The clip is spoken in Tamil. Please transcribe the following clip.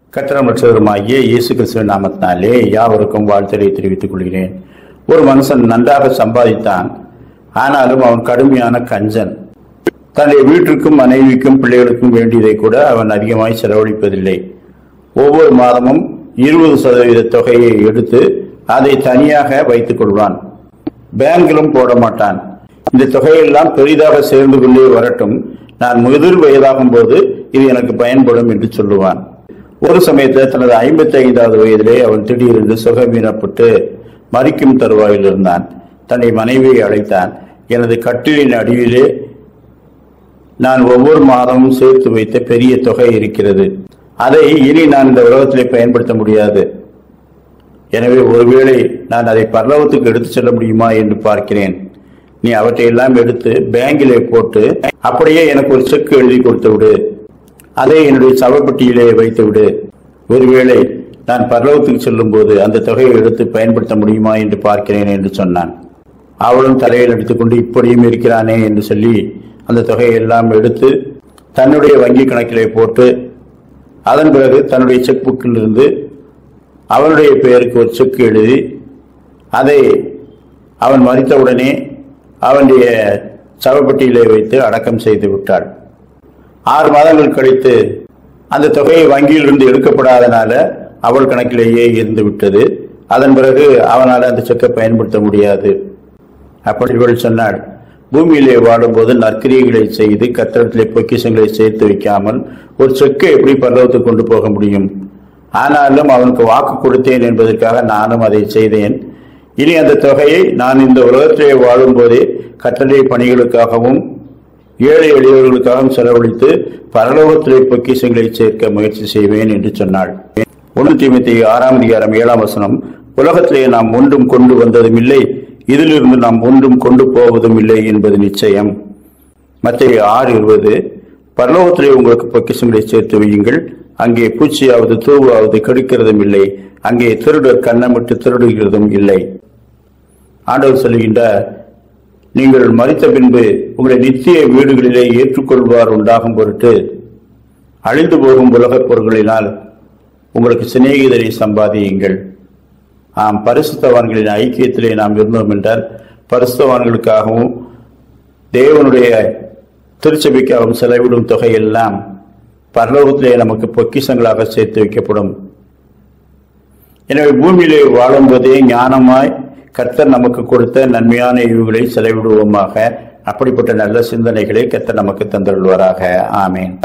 கட்டணம் பெற்றவருமாகிய இயேசு கிறிஸ்துவின் நாமத்தினாலே யாவருக்கும் வாழ்த்தலை தெரிவித்துக் கொள்கிறேன் ஒரு மனுஷன் நன்றாக சம்பாதித்தான் ஆனாலும் அவன் கடுமையான கஞ்சன் தன்னுடைய வீட்டிற்கும் மனைவிக்கும் பிள்ளைகளுக்கும் வேண்டியதை கூட அவன் அதிகமாய் செலவழிப்பதில்லை ஒவ்வொரு மாதமும் இருபது சதவீத தொகையை எடுத்து அதை தனியாக வைத்துக் கொள்வான் பேங்கிலும் போட மாட்டான் இந்த தொகையெல்லாம் பெரிதாக சேர்ந்து கொண்டே வரட்டும் நான் முதிர் வயதாகும் போது இது எனக்கு பயன்படும் என்று சொல்லுவான் ஒரு சமயத்தில் தனது ஐம்பத்தி ஐந்தாவது வயதிலே அவன் திடீரென்று சுகவீனப்பட்டு மறிக்கும் தருவாயில் இருந்தான் தன்னை மனைவியை அழைத்தான் எனது கட்டிலின் அடியிலே நான் ஒவ்வொரு மாதமும் சேர்த்து வைத்த பெரிய தொகை இருக்கிறது அதை இனி நான் இந்த உலகத்திலே பயன்படுத்த முடியாது எனவே ஒருவேளை நான் அதை பரலோகத்துக்கு எடுத்து செல்ல முடியுமா என்று பார்க்கிறேன் நீ அவற்றையெல்லாம் எடுத்து பேங்கிலே போட்டு அப்படியே எனக்கு ஒரு செக் எழுதி கொடுத்து விடு அதை என்னுடைய சவப்பட்டியிலே வைத்து விடு ஒருவேளை நான் பரலோகத்துக்கு செல்லும் போது அந்த தொகையை எடுத்து பயன்படுத்த முடியுமா என்று பார்க்கிறேன் என்று சொன்னான் அவளும் தலையில் அடித்துக்கொண்டு இப்படியும் இருக்கிறானே என்று சொல்லி அந்த தொகையை எல்லாம் எடுத்து தன்னுடைய வங்கி கணக்கிலே போட்டு அதன் பிறகு தன்னுடைய செக் புக்கில் இருந்து அவனுடைய பெயருக்கு ஒரு செக் எழுதி அதை அவன் மறித்தவுடனே அவனுடைய சவப்பட்டியிலே வைத்து அடக்கம் செய்து விட்டாள் ஆறு மாதங்கள் கழித்து அந்த தொகையை வங்கியிலிருந்து எடுக்கப்படாதனால அவள் கணக்கிலேயே இருந்து விட்டது அதன் பிறகு அவனால் அந்த செக்கை பயன்படுத்த முடியாது அப்படி இவள் சொன்னாள் பூமியிலே வாழும்போது நற்கிரியைகளை செய்து கத்திரத்திலே பொக்கிஷங்களை சேர்த்து வைக்காமல் ஒரு செக்கை எப்படி பரலவத்துக்கு கொண்டு போக முடியும் ஆனாலும் அவனுக்கு வாக்கு கொடுத்தேன் என்பதற்காக நானும் அதை செய்தேன் இனி அந்த தொகையை நான் இந்த உலகத்திலே வாழும்போதே கட்டளை பணிகளுக்காகவும் ஏழை எளியவர்களுக்காகவும் செலவழித்து பரலோகத்திலே பொக்கிஷங்களை சேர்க்க முயற்சி செய்வேன் என்று சொன்னாள் ஒன்று தீமத்தி ஆறாம் அதிகாரம் ஏழாம் வசனம் உலகத்திலே நாம் ஒன்றும் கொண்டு வந்ததும் இல்லை இதிலிருந்து நாம் ஒன்றும் கொண்டு போவதும் இல்லை என்பது நிச்சயம் மத்திய ஆறு இருபது பரலோகத்திலே உங்களுக்கு பொக்கிஷங்களை சேர்த்து வையுங்கள் அங்கே பூச்சியாவது தூவாவது கெடுக்கிறதும் இல்லை அங்கே திருடர் கண்ணமிட்டு திருடுகிறதும் இல்லை ஆண்டவர் சொல்லுகின்றார் நீங்கள் மறித்த பின்பு உங்களை நித்திய வீடுகளிலே ஏற்றுக்கொள்வார் உண்டாகும் பொருட்டு அழிந்து போகும் உலகப் பொருட்களினால் உங்களுக்கு சிநேகிதரை சம்பாதியுங்கள் ஆம் பரிசுத்தவான்களின் ஐக்கியத்திலே நாம் இருந்தோம் என்றால் பரிசுத்தவான்களுக்காகவும் தேவனுடைய திருச்சபைக்காகவும் செலவிடும் தொகையெல்லாம் பரலோகத்திலே நமக்கு பொக்கிஷங்களாக சேர்த்து வைக்கப்படும் எனவே பூமியிலே வாழும்போதே ஞானமாய் கர்த்தர் நமக்கு கொடுத்த நன்மையான ஈவுகளை செலவிடுவோமாக அப்படிப்பட்ட நல்ல சிந்தனைகளை கர்த்தர் நமக்கு தந்துள்வாராக ஆமேன்